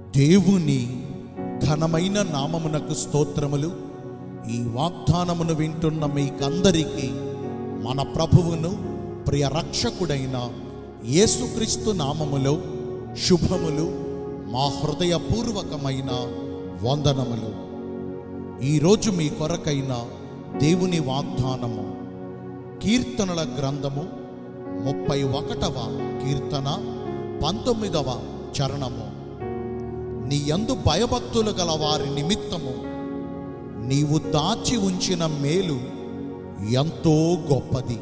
దేవుని ఘనమైన నామమునకు స్తోత్రములు ఈ వాగ్దానమును వింటున్న మీకందరికీ మన ప్రభువును ప్రియ రక్షకుడైన యేసుక్రీస్తు నామములో శుభములు మా హృదయపూర్వకమైన వందనములు ఈరోజు మీ కొరకైన దేవుని వాగ్దానము కీర్తనల గ్రంథము ముప్పై ఒకటవ కీర్తన పంతొమ్మిదవ చరణము నీ యందు భయభక్తులు గల వారి నిమిత్తము నీవు దాచి ఉంచిన మేలు ఎంతో గొప్పది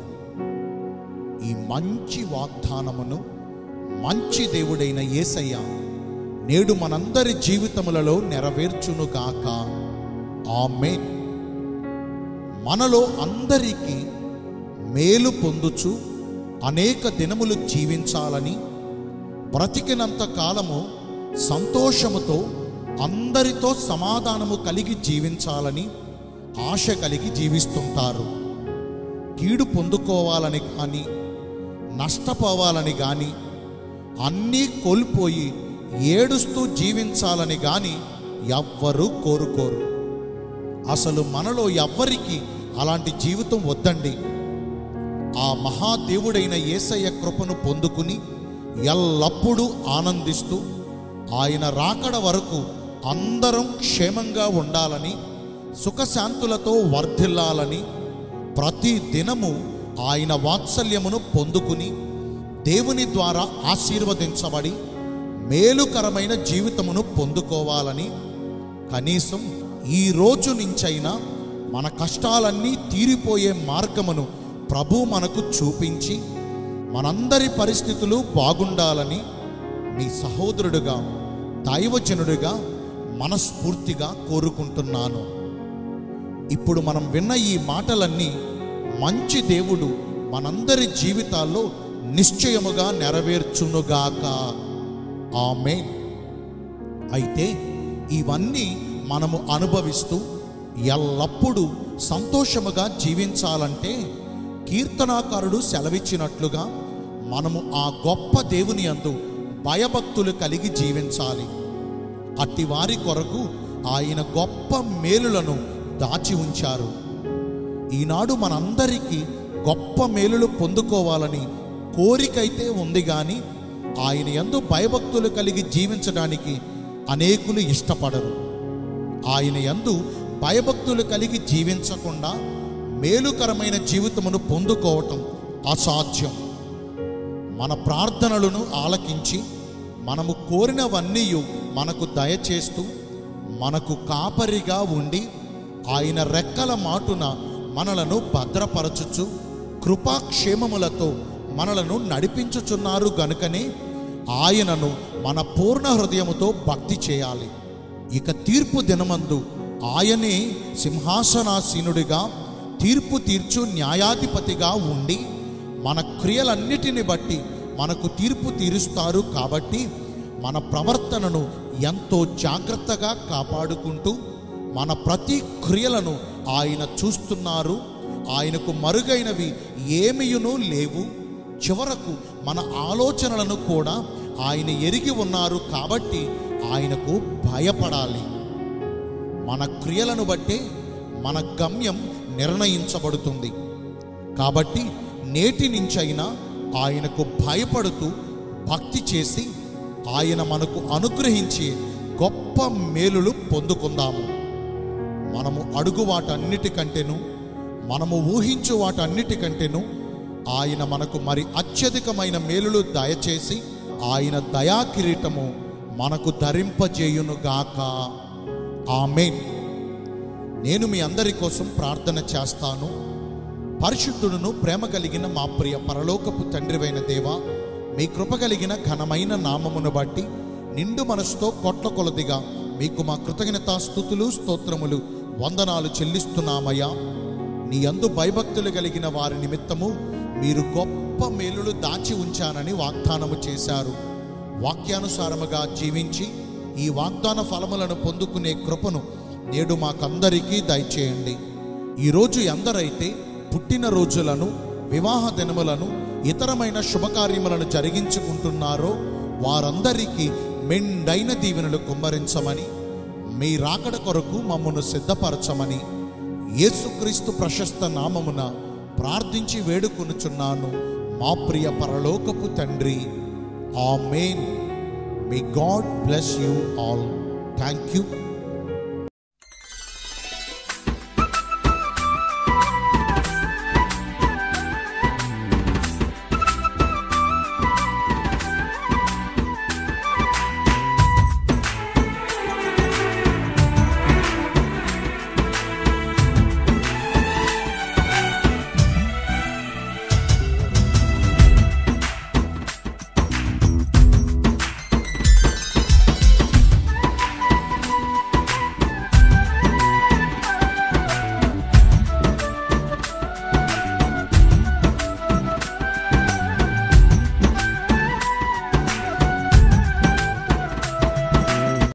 ఈ మంచి వాగ్దానమును మంచి దేవుడైన యేసయ్య నేడు మనందరి జీవితములలో నెరవేర్చునుగాక ఆమేన్ మనలో అందరికీ మేలు పొందుచు అనేక దినములు జీవించాలని బ్రతికినంత కాలము సంతోషముతో అందరితో సమాధానము కలిగి జీవించాలని ఆశ కలిగి జీవిస్తుంటారు కీడు పొందుకోవాలని కానీ నష్టపోవాలని కానీ అన్నీ కోల్పోయి ఏడుస్తూ జీవించాలని కానీ ఎవ్వరూ కోరుకోరు అసలు మనలో ఎవ్వరికి అలాంటి జీవితం వద్దండి ఆ మహాదేవుడైన యేసయ్య కృపను పొందుకుని ఎల్లప్పుడూ ఆనందిస్తూ ఆయన రాకడ వరకు అందరం క్షేమంగా ఉండాలని సుఖశాంతులతో వర్ధిల్లాలని ప్రతి దినము ఆయన వాత్సల్యమును పొందుకుని దేవుని ద్వారా ఆశీర్వదించబడి మేలుకరమైన జీవితమును పొందుకోవాలని కనీసం ఈ రోజు నుంచైనా మన కష్టాలన్నీ తీరిపోయే మార్గమును ప్రభు మనకు చూపించి మనందరి పరిస్థితులు బాగుండాలని మీ సహోదరుడుగా దైవజనుడిగా మనస్ఫూర్తిగా కోరుకుంటున్నాను ఇప్పుడు మనం విన్న ఈ మాటలన్నీ మంచి దేవుడు మనందరి జీవితాల్లో నిశ్చయముగా నెరవేర్చునుగాక ఆమేన్ అయితే ఇవన్నీ మనము అనుభవిస్తూ ఎల్లప్పుడూ సంతోషముగా జీవించాలంటే కీర్తనాకారుడు సెలవిచ్చినట్లుగా మనము ఆ గొప్ప దేవుని అందు భయభక్తులు కలిగి జీవించాలి అట్టి వారి కొరకు ఆయన గొప్ప మేలులను దాచి ఉంచారు ఈనాడు మనందరికీ గొప్ప మేలులు పొందుకోవాలని కోరికైతే ఉంది కానీ ఆయన యందు భయభక్తులు కలిగి జీవించడానికి అనేకులు ఇష్టపడరు ఆయన యందు భయభక్తులు కలిగి జీవించకుండా మేలుకరమైన జీవితమును పొందుకోవటం అసాధ్యం మన ప్రార్థనలను ఆలకించి మనము కోరినవన్నీ మనకు దయచేస్తూ మనకు కాపరిగా ఉండి ఆయన రెక్కల మాటున మనలను భద్రపరచుచు కృపాక్షేమములతో మనలను నడిపించుచున్నారు గనుకనే ఆయనను మన పూర్ణ హృదయముతో భక్తి చేయాలి ఇక తీర్పు దినమందు ఆయనే సింహాసనాసీనుడిగా తీర్పు తీర్చు న్యాయాధిపతిగా ఉండి మన క్రియలన్నిటిని బట్టి మనకు తీర్పు తీరుస్తారు కాబట్టి మన ప్రవర్తనను ఎంతో జాగ్రత్తగా కాపాడుకుంటూ మన ప్రతి క్రియలను ఆయన చూస్తున్నారు ఆయనకు మరుగైనవి ఏమియును లేవు చివరకు మన ఆలోచనలను కూడా ఆయన ఎరిగి ఉన్నారు కాబట్టి ఆయనకు భయపడాలి మన క్రియలను బట్టే మన గమ్యం నిర్ణయించబడుతుంది కాబట్టి నేటి నుంచైనా ఆయనకు భయపడుతూ భక్తి చేసి ఆయన మనకు అనుగ్రహించే గొప్ప మేలులు పొందుకుందాము మనము అడుగు వాటన్నిటికంటేను మనము ఊహించు వాటన్నిటికంటేను ఆయన మనకు మరి అత్యధికమైన మేలులు దయచేసి ఆయన దయా కిరీటము మనకు ధరింపజేయునుగాక ఆమెన్ నేను మీ అందరి కోసం ప్రార్థన చేస్తాను పరిశుద్ధుడును ప్రేమ కలిగిన మా ప్రియ పరలోకపు తండ్రివైన దేవా మీ కృప కలిగిన ఘనమైన నామమును బట్టి నిండు మనసుతో కొట్ల కొలదిగా మీకు మా కృతజ్ఞతా స్థుతులు స్తోత్రములు వందనాలు చెల్లిస్తున్నామయ్యా నీ అందు భయభక్తులు కలిగిన వారి నిమిత్తము మీరు గొప్ప మేలులు దాచి ఉంచానని వాగ్దానము చేశారు వాక్యానుసారముగా జీవించి ఈ వాగ్దాన ఫలములను పొందుకునే కృపను నేడు మాకందరికీ దయచేయండి ఈరోజు ఎందరైతే పుట్టినరోజులను వివాహ దినములను ఇతరమైన శుభకార్యములను జరిగించుకుంటున్నారో వారందరికీ మెండైన దీవెనలు కుమ్మరించమని మీ రాకడ కొరకు మమ్మను సిద్ధపరచమని యేసుక్రీస్తు ప్రశస్త నామమున ప్రార్థించి వేడుకొనుచున్నాను మా ప్రియ పరలోకపు తండ్రి amen may God bless you all thank you